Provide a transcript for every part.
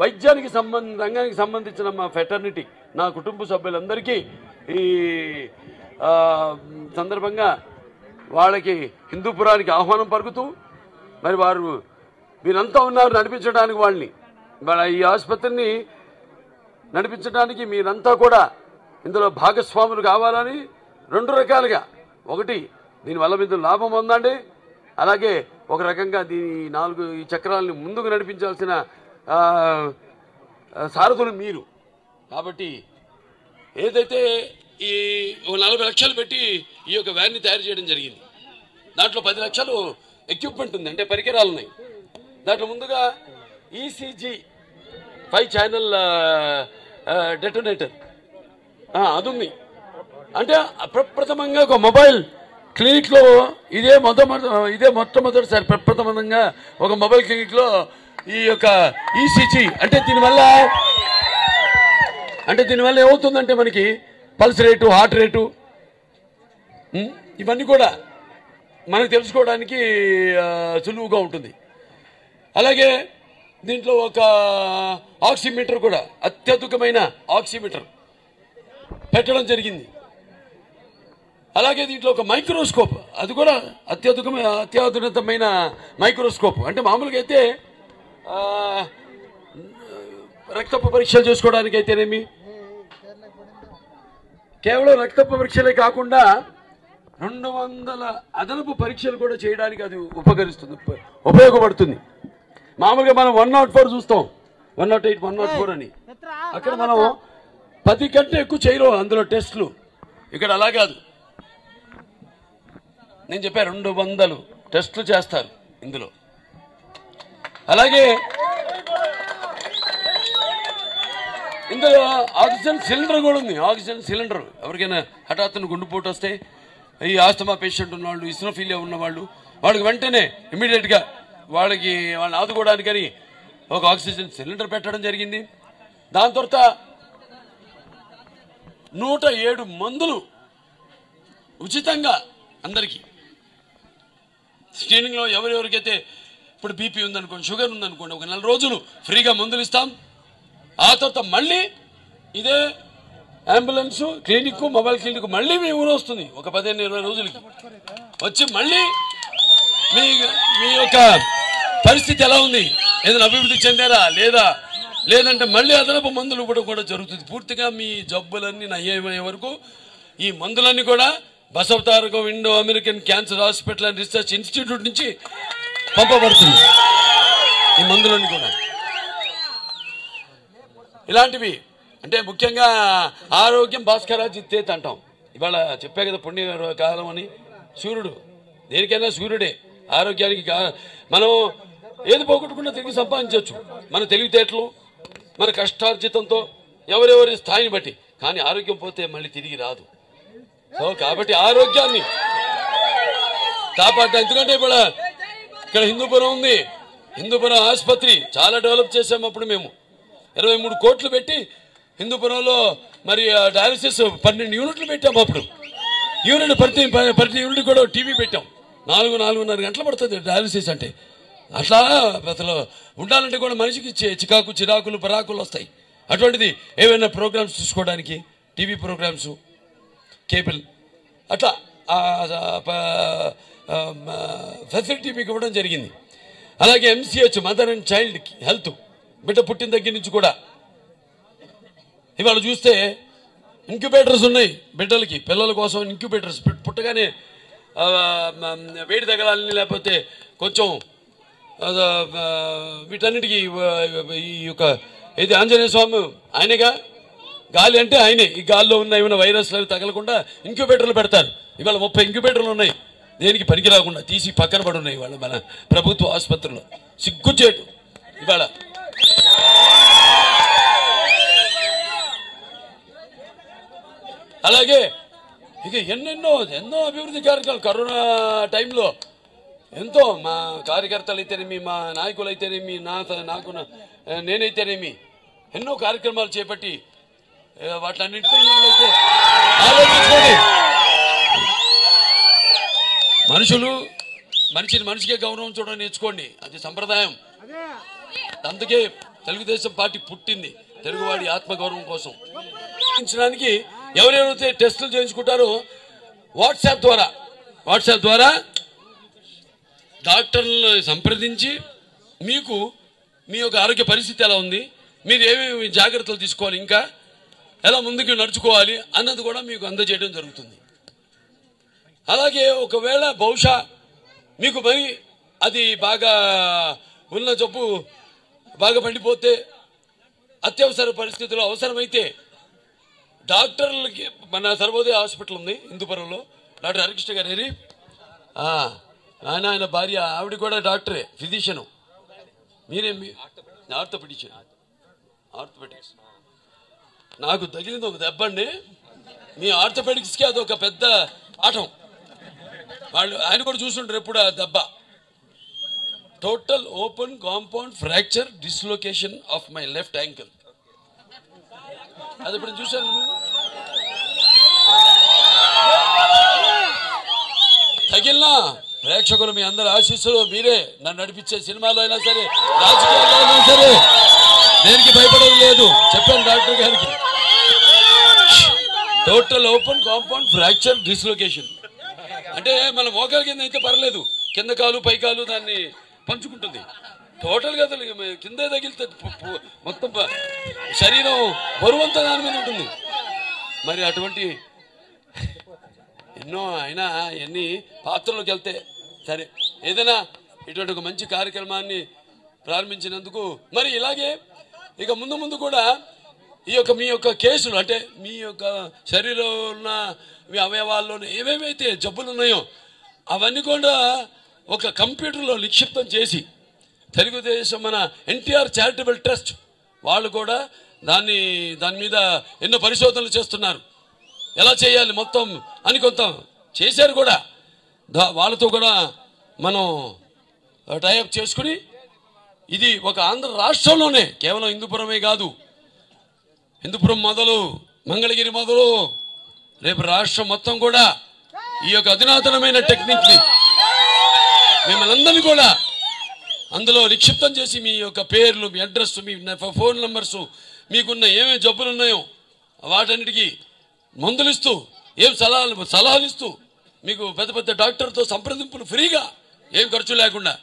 వైద్యానికి సంబంధ రంగానికి సంబంధించిన మా ఫెటర్నిటీ నా కుటుంబ సభ్యులందరికీ ఈ ఆ, సందర్భంగా వాళ్ళకి హిందూపురానికి ఆహ్వానం పలుకుతూ మరి వారు మీరంతా ఉన్నారు నడిపించడానికి వాళ్ళని మన ఈ ఆసుపత్రిని నడిపించడానికి మీరంతా కూడా ఇందులో భాగస్వాములు కావాలని రెండు రకాలుగా ఒకటి దీనివల్ల మీరు లాభం పొందండి అలాగే ఒక రకంగా దీని ఈ నాలుగు ఈ చక్రాలని ముందుకు నడిపించాల్సిన ఆ, ఆ, సారథులు మీరు కాబట్టి ఏదైతే ఈ ఓ నలభై లక్షలు పెట్టి ఈ యొక్క వ్యాన్ని తయారు చేయడం జరిగింది దాంట్లో పది లక్షలు ఎక్విప్మెంట్ ఉంది అంటే పరికరాలు ఉన్నాయి దాంట్లో ముందుగా ఈసీజీ ఫైవ్ ఛానల్ డెటోనేటర్ అది ఉంది అంటే ప్రప్రథమంగా ఒక మొబైల్ క్లినిక్లో ఇదే మొట్టమొదటి ఇదే మొట్టమొదటిసారి ప్రప్రథమంగా ఒక మొబైల్ క్లినిక్లో ఈ యొక్క ఈసీజీ అంటే దీనివల్ల అంటే దీనివల్ల ఏమవుతుందంటే మనకి పల్స్ రేటు హార్ట్ రేటు ఉం, ఇవన్నీ కూడా మనకు తెలుసుకోవడానికి ఆ, సులువుగా ఉంటుంది అలాగే దీంట్లో ఒక ఆక్సిమీటర్ కూడా అత్యధికమైన ఆక్సిమీటర్ పెట్టడం జరిగింది అలాగే దీంట్లో ఒక మైక్రోస్కోప్ అది కూడా అత్యధికమైన అత్యాధునితమైన మైక్రోస్కోప్ అంటే మామూలుగా అయితే ఆ, రక్తపు పరీక్షలు చేసుకోవడానికి అయితేనేమి కేవలం రక్తపు పరీక్షలే కాకుండా రెండు వందల అదనపు పరీక్షలు కూడా చేయడానికి అది ఉపకరిస్తుంది ఉప- ఉపయోగపడుతుంది మామూలుగా మనం వన్ నాట్ ఫోర్ చూస్తాం one nought eight one nought four అని అక్కడ మనం పది కంటే ఎక్కువ చేయలేం అందులో టెస్టులు ఇక్కడ అలా కాదు నేను చెప్పా రెండు వందలు టెస్టులు చేస్తారు ఇందులో అలాగే ఇందులో ఆక్సిజన్ సిలిండర్ కూడా ఉంది ఆక్సిజన్ సిలిండర్ ఎవరికైనా హఠాత్తున గుండెపోటు వస్తే ఈ ఆస్తమా పేషెంట్ ఉన్నవాళ్ళు ఇస్నోఫీలియా ఉన్నవాళ్ళు వాళ్ళకి వెంటనే ఇమీడియట్గా వాళ్ళకి వాళ్ళని ఆదుకోవడానికని ఒక ఆక్సిజన్ సిలిండర్ పెట్టడం జరిగింది దాని తర్వాత నూట ఏడు మందులు ఉచితంగా అందరికీ స్క్రీనింగ్లో ఎవరెవరికైతే ఇప్పుడు బీపీ ఉందనుకోండి షుగర్ ఉందనుకోండి ఒక నెల రోజులు ఫ్రీగా మందులు ఇస్తాం ఆ తర్వాత మళ్ళీ ఇదే అంబులెన్స్ క్లినిక్ మొబైల్ క్లినిక్ మళ్ళీ మీ ఊరు వస్తుంది ఒక పదిహేను ఇరవై రోజులకి వచ్చి మళ్ళీ మీ మీ యొక్క పరిస్థితి ఎలా ఉంది ఏదైనా అభివృద్ధి చెందారా లేదా లేదంటే మళ్ళీ అదనపు మందులు ఇవ్వడం కూడా జరుగుతుంది పూర్తిగా మీ జబ్బులన్నీ నయ్యమయ్యే వరకు ఈ మందులన్నీ కూడా Basavatarakam Indo American cancer hospital and research institute నుంచి పంపబడుతుంది ఈ మందులన్నీ కూడా ఇలాంటివి అంటే ముఖ్యంగా ఆరోగ్యం భాస్కరాజిత్తేత్ అంటాం ఇవాళ చెప్పే కదా పుణ్య కాలం అని సూర్యుడు దేనికైనా సూర్యుడే ఆరోగ్యానికి కా- మనం ఏది పోగొట్టుకున్నా తిరిగి సంపాదించవచ్చు మన తెలివితేటలు మన కష్టార్జితంతో ఎవరెవరి స్థాయిని బట్టి కానీ ఆరోగ్యం పోతే మళ్ళీ తిరిగి రాదు సో కాబట్టి ఆరోగ్యాన్ని కాపాడటం ఎందుకంటే ఇప్పుడు ఇక్కడ హిందూపురం ఉంది హిందూపురం ఆసుపత్రి చాలా డెవలప్ చేసాము అప్పుడు మేము ఇరవై మూడు కోట్లు పెట్టి హిందూపురంలో మరి ఆ డయాలసిస్ పన్నెండు యూనిట్లు పెట్టాము అప్పుడు యూనిట్ ప్రతి ప్రతి యూనిట్ కూడా టీవీ పెట్టాం నాలుగు నాలుగున్నర గంటలు పడుతుంది డయాలసిస్ అంటే అట్లా అసలు ఉండాలంటే కూడా మనిషికి చి- చికాకు చిరాకులు పరాకులు వస్తాయి అటువంటిది ఏవైనా ప్రోగ్రామ్స్ చూసుకోవడానికి టీవీ ప్రోగ్రామ్స్ కేబుల్ అట్లా ఫెసిలిటీ మీకు ఇవ్వడం జరిగింది అలాగే MCH mother and child health బిడ్డ పుట్టిన దగ్గర నుంచి కూడా ఇవాళ చూస్తే ఇంక్యుబేటర్స్ ఉన్నాయి బిడ్డలకి పిల్లల కోసం ఇంక్యుబేటర్స్ పుట్టగానే ఆ, మ, వేడి తగలాలని లేకపోతే కొంచెం ఆ, ఆ, వీటన్నిటికీ ఆ, ఈ యొక్క ఇది ఆంజనేయ స్వామి ఆయనగా గాలి అంటే ఆయనే ఈ గాల్లో ఉన్న ఏమైనా వైరస్లు అవి తగలకుండా ఇంక్యుబేటర్లు పెడతారు ఇవాళ ముప్పై ఇంక్యుబేటర్లు ఉన్నాయి దేనికి పనికి రాకుండా తీసి పక్కన పడి ఉన్నాయి ఇవాళ మన ప్రభుత్వ ఆసుపత్రిలో సిగ్గుచేటు ఇవాళ అలాగే ఇక ఎన్నెన్నో ఎన్నో అభివృద్ధి కార్యక్రమాలు కరోనా టైంలో ఎంతో మా కార్యకర్తలు అయితేనేమి మా నాయకులు అయితేనేమి నా నాకు నా- నేనైతేనేమి ఎన్నో కార్యక్రమాలు చేపట్టి ఏ, వాటన్నింటితో అయితే ఆలోచించుకోండి మనుషులు మనిషిని మనిషికే గౌరవం చూడడం నేర్చుకోండి అది సంప్రదాయం అందుకే తెలుగుదేశం పార్టీ పుట్టింది తెలుగువాడి ఆత్మగౌరవం కోసం చేయించడానికి ఎవరెవరైతే టెస్టులు చేయించుకుంటారో వాట్సాప్ ద్వారా వాట్సాప్ ద్వారా డాక్టర్లను సంప్రదించి మీకు మీ యొక్క ఆరోగ్య పరిస్థితి ఎలా ఉంది మీరు ఏమేమి జాగ్రత్తలు తీసుకోవాలి ఇంకా ఎలా ముందుకు నడుచుకోవాలి అన్నది కూడా మీకు అందజేయడం జరుగుతుంది అలాగే ఒకవేళ బహుశా మీకు మరి అది బాగా ఉన్న జబ్బు బాగా పండిపోతే అత్యవసర పరిస్థితుల్లో అవసరమైతే డాక్టర్లకి మన సర్వోదయ హాస్పిటల్ ఉంది హిందూపురంలో డాక్టర్ హరికృష్ణ గారు ఏరి? ఆ, ఆయన ఆయన భార్య ఆవిడ కూడా డాక్టరే ఫిజిషియను మీరేం ఆర్థోపెడిషన్ ఆర్థోపెడిక్స్ నాకు తగిలింది ఒక దెబ్బ అండి మీ ఆర్థోపెడిక్స్కి అదొక పెద్ద ఆటం వాళ్ళు ఆయన కూడా చూస్తుంటారు ఎప్పుడు ఆ దెబ్బ total open compound fracture dislocation of my left ankle అది ఇప్పుడు చూశాను నువ్వు? తగిలినా ప్రేక్షకులు మీ అందరి ఆశీస్సులు మీరే నన్ను నడిపించే సినిమాలో అయినా సరే రాజకీయాల్లో అయినా సరే దేనికి భయపడడం లేదు చెప్పాను డాక్టర్ గారికి total open compound fracture dislocation అంటే మన మోకాల కింద అయితే పర్లేదు కింద కాలు పై కాలు దాన్ని పంచుకుంటుంది టోటల్ గా అసలు కింద తగిలితే పు- పు- మొత్తం ప- శరీరం బరువంతా దాని మీద ఉంటుంది మరి అటువంటి ఎన్నో అయినా ఎన్ని పాత్రలోకి వెళ్తే సరే ఏదైనా ఇటువంటి ఒక మంచి కార్యక్రమాన్ని ప్రారంభించినందుకు మరి ఇలాగే ఇక ముందు ముందు కూడా ఈ యొక్క మీ యొక్క కేసులు అంటే మీ యొక్క శరీరంలో ఉన్న మీ అవయవాల్లో ఏమేమైతే జబ్బులు ఉన్నాయో అవన్నీ కూడా ఒక కంప్యూటర్లో నిక్షిప్తం చేసి తెలుగుదేశం మన ఎన్టీఆర్ చారిటబుల్ ట్రస్ట్ వాళ్ళు కూడా దాన్ని దాని మీద ఎన్నో పరిశోధనలు చేస్తున్నారు ఎలా చేయాలి మొత్తం అని కొంత చేశారు కూడా దా- వాళ్ళతో కూడా మనం టైఅప్ చేసుకుని ఇది ఒక ఆంధ్ర రాష్ట్రంలోనే కేవలం హిందూపురమే కాదు హిందూపురం మొదలు మంగళగిరి మొదలు రేపు రాష్ట్రం మొత్తం కూడా ఈ యొక్క అధునాతనమైన టెక్నిక్ ని మిమ్మల్ని అందరినీ కూడా అందులో నిక్షిప్తం చేసి మీ యొక్క పేర్లు మీ అడ్రస్ మీ న- ఫోన్ నంబర్స్ మీకున్న ఏమేమి జబ్బులు ఉన్నాయో వాటన్నిటికీ మందులు ఇస్తూ ఏం సలహాలు సలహాలు ఇస్తూ మీకు పెద్ద పెద్ద డాక్టర్తో సంప్రదింపులు ఫ్రీగా ఏం ఖర్చు లేకుండా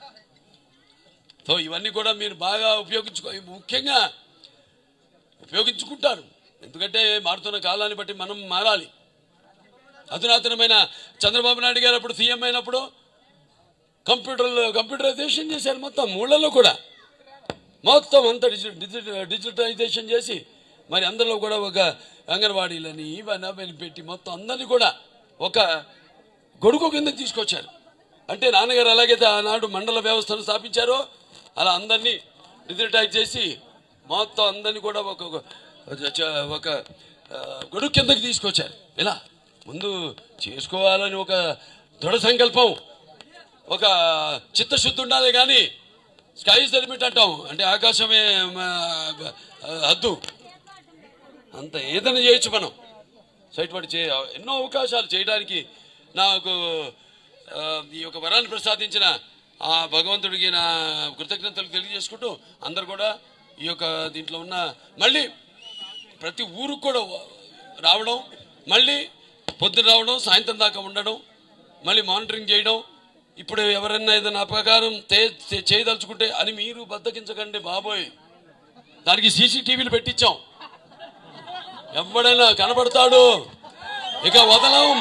సో ఇవన్నీ కూడా మీరు బాగా ఉపయోగించుకో ముఖ్యంగా ఉపయోగించుకుంటారు ఎందుకంటే మారుతున్న కాలాన్ని బట్టి మనం మారాలి అధునాతనమైన చంద్రబాబు నాయుడు గారు అప్పుడు సీఎం అయినప్పుడు కంప్యూటర్లో కంప్యూటరైజేషన్ చేశారు మొత్తం ఊళ్ళల్లో కూడా మొత్తం అంతా డిజి డిజి- డిజిటలైజేషన్ చేసి మరి అందరిలో కూడా ఒక అంగన్వాడీలని ఇవన్నీ అవన్నీ పెట్టి మొత్తం అందరినీ కూడా ఒక గొడుగు కింద తీసుకొచ్చారు అంటే నాన్నగారు ఎలాగైతే ఆనాడు మండల వ్యవస్థను స్థాపించారో అలా అందరినీ డిజిటలైజ్ చేసి మొత్తం అందరినీ కూడా ఒక ఒక- చ- ఒక ఆ, గొడుగు కిందకి తీసుకొచ్చారు ఇలా ముందు చేసుకోవాలని ఒక దృఢ సంకల్పం ఒక చిత్తశుద్ధి ఉండాలి కానీ స్కై ఇస్ ద లిమిట్ అంటాం అంటే ఆకాశమే మ, హద్దు అంత ఏదైనా చేయొచ్చు మనం సైట్ వాటి చే ఎన్నో అవకాశాలు చేయడానికి నాకు ఆ, ఈ యొక్క వరాన్ని ప్రసాదించిన ఆ భగవంతుడికి నా కృతజ్ఞతలు తెలియజేసుకుంటూ అందరు కూడా ఈ యొక్క దీంట్లో ఉన్న మళ్ళీ ప్రతి ఊరికి కూడా రావడం మళ్ళీ పొద్దున రావడం సాయంత్రం దాకా ఉండడం మళ్ళీ మానిటరింగ్ చేయడం ఇప్పుడు ఎవరైనా ఏదైనా అపకారం తే- తే- చేయదలుచుకుంటే అని మీరు బద్దకించకండి బాబోయ్ దానికి సీసీటీవీలు పెట్టించాం ఎవడైనా కనబడతాడు ఇక వదలం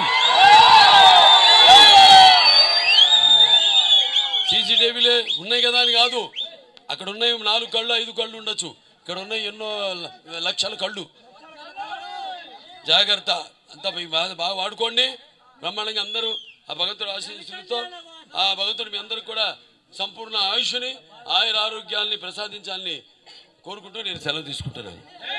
సీసీటీవీలే ఉన్నాయి కదా అని కాదు అక్కడ ఉన్నాయి నాలుగు కళ్ళు ఐదు కళ్ళు ఉండొచ్చు ఇక్కడ ఉన్నాయి ఎన్నో ల- లక్షల కళ్ళు జాగ్రత్త అంతా మీ బాగా బాగా వాడుకోండి బ్రహ్మాండంగా అందరూ ఆ భగవంతుడు ఆశీస్సులతో ఆ భగవంతుడు మీ అందరికి కూడా సంపూర్ణ ఆయుష్ని ఆయుర ఆరోగ్యాల్ని ప్రసాదించాలని కోరుకుంటూ నేను సెలవు తీసుకుంటున్నాను